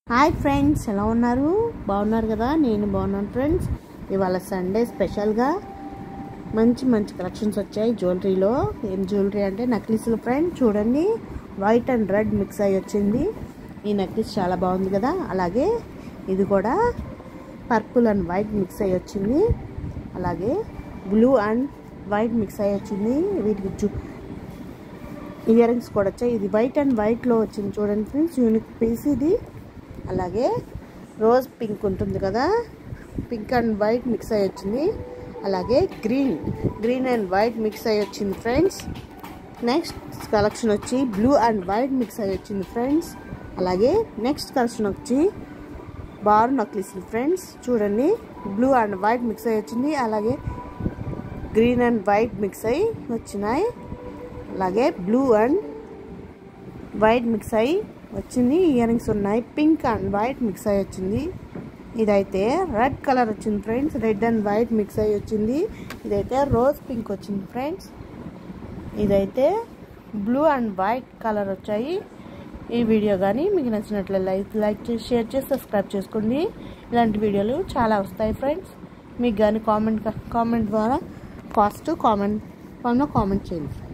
hi friends ఎలా ఉన్నారు బాగున్నారు కదా నేను బాగున్నాను ఫ్రెండ్స్ ఇవాళ సండే స్పెషల్గా మంచి మంచి కలెక్షన్స్ వచ్చాయి జ్యువెలరీలో ఏం జ్యువెలరీ అంటే నక్లీసులు ఫ్రెండ్ చూడండి వైట్ అండ్ రెడ్ మిక్స్ అయ్యి వచ్చింది ఈ నక్లీస్ చాలా బాగుంది కదా అలాగే ఇది కూడా పర్పుల్ అండ్ వైట్ మిక్స్ అయ్యి వచ్చింది అలాగే బ్లూ అండ్ వైట్ మిక్స్ అయ్యి వచ్చింది వీటికి జు ఇయర్ రింగ్స్ కూడా వచ్చాయి ఇది వైట్ అండ్ వైట్లో వచ్చింది చూడండి ఫ్రెండ్స్ యూనిక్ పీస్ ఇది అలాగే రోజ్ పింక్ ఉంటుంది కదా పింక్ అండ్ వైట్ మిక్స్ అయ్యి వచ్చింది అలాగే green green and white mix అయ్యి వచ్చింది ఫ్రెండ్స్ నెక్స్ట్ కలెక్షన్ వచ్చి బ్లూ అండ్ వైట్ మిక్స్ అయ్యి వచ్చింది ఫ్రెండ్స్ అలాగే నెక్స్ట్ కలెక్షన్ వచ్చి బార్ నక్లీస్లు ఫ్రెండ్స్ చూడండి బ్లూ అండ్ వైట్ మిక్స్ అయ్యి వచ్చింది అలాగే గ్రీన్ అండ్ వైట్ మిక్స్ అయ్యి వచ్చినాయి అలాగే బ్లూ అండ్ వైట్ మిక్స్ అయ్యి వచ్చింది ఇయర్ రింగ్స్ ఉన్నాయి పింక్ అండ్ వైట్ మిక్స్ అయ్యి వచ్చింది ఇదైతే రెడ్ కలర్ వచ్చింది friends red and white mix అయ్యి వచ్చింది ఇదైతే రోజ్ పింక్ వచ్చింది ఫ్రెండ్స్ ఇదైతే బ్లూ అండ్ వైట్ కలర్ వచ్చాయి ఈ వీడియో కానీ మీకు నచ్చినట్లయితే లైక్ లైక్ చేసి షేర్ చేసి సబ్స్క్రైబ్ చేసుకోండి ఇలాంటి వీడియోలు చాలా వస్తాయి ఫ్రెండ్స్ మీకు కానీ కామెంట్ కామెంట్ ద్వారా కాస్ట్ కామెంట్ ఫామ్లో కామెంట్ చేయండి